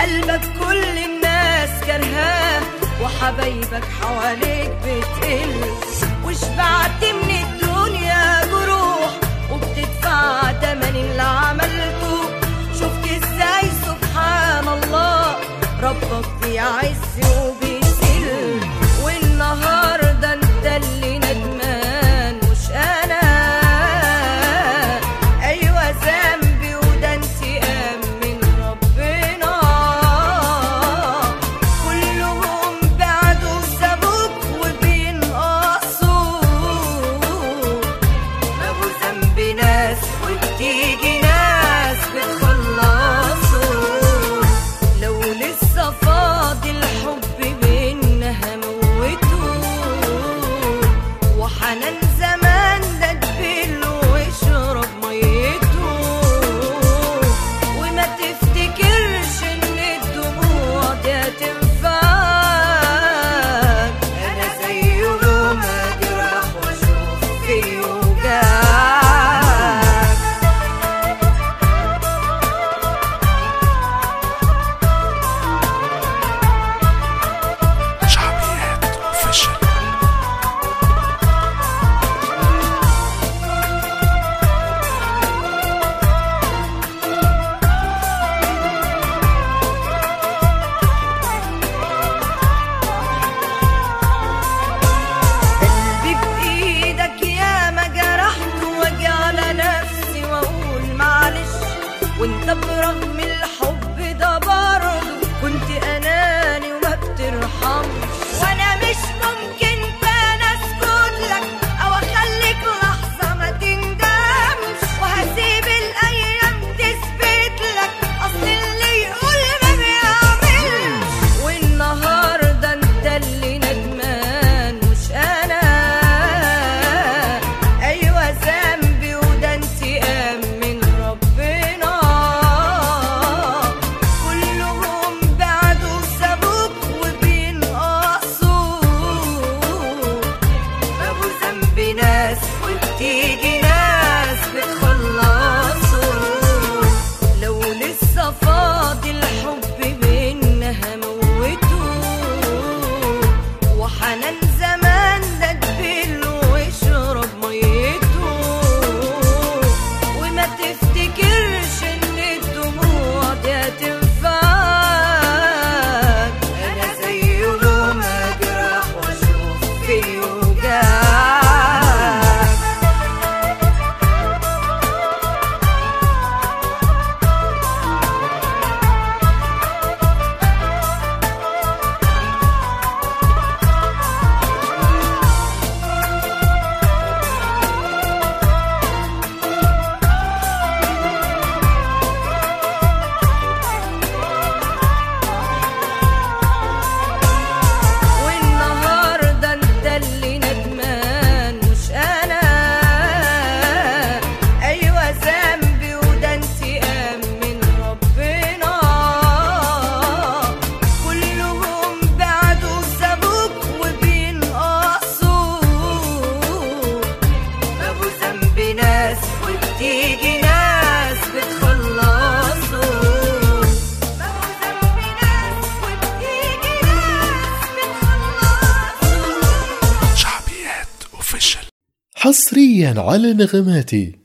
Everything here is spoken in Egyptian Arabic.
قلبك كل الناس كرهاه وحبايبك حواليك بتقل وشبعت من الدنيا جروح وبتدفع تمن اللي عملته شفت ازاي سبحان الله ربك بيعز وبيذل والنهارده انت اللي ندمان مش انا ايوه ذنبي وده انتقام من ربنا كلهم بعدوا سابوك وبينقصوا ابو ذنب ناس وبتيجي ناس بتخلصوا لو لسه فاضل حب بينا هموته وحنان زمان ده تبله واشرب ميته وما تفتكرش ان الدموع دي هتنفعك انا زي يوم اجرح واشوف في وجعك شعبيات اوفيشال قلبي بإيدك يا ما جرحت واجي على نفسي واقول معلش وانت برغم الحب ده برضه كنت اناني وما بترحمش وانا مش ممكن تاني اسكت لك او اخليك لحظه ما تندمش وهسيب الايام تثبت لك اصل اللي يقول ما بيعملش والنهارده انت اللي ندمان مش انا ايوه ذنبي وده انتقام من ربنا كلهم بعدوا سابوك وبينقصوا ابو ذنب ناس وبتيجي ناس بتخلصوا لو لسه فاضل حب بينا هموته وحنان زمان ده تبله واشرب ميته وما تفتكرش ان الدموع دي هتنفعك انا زي يوم اجرح واشوف في وجعك والنهارده انت اللي ندمان مش انا ايوه ذنبي وده انتقام من ربنا كلهم بعدوا سابوك وبينقصوا ابو ذنب ناس وبتيجي ناس بتخلصوا ابو ذنب ناس وبتيجي ناس بتخلصوا شعبيات اوفيشال حصريا على نغماتي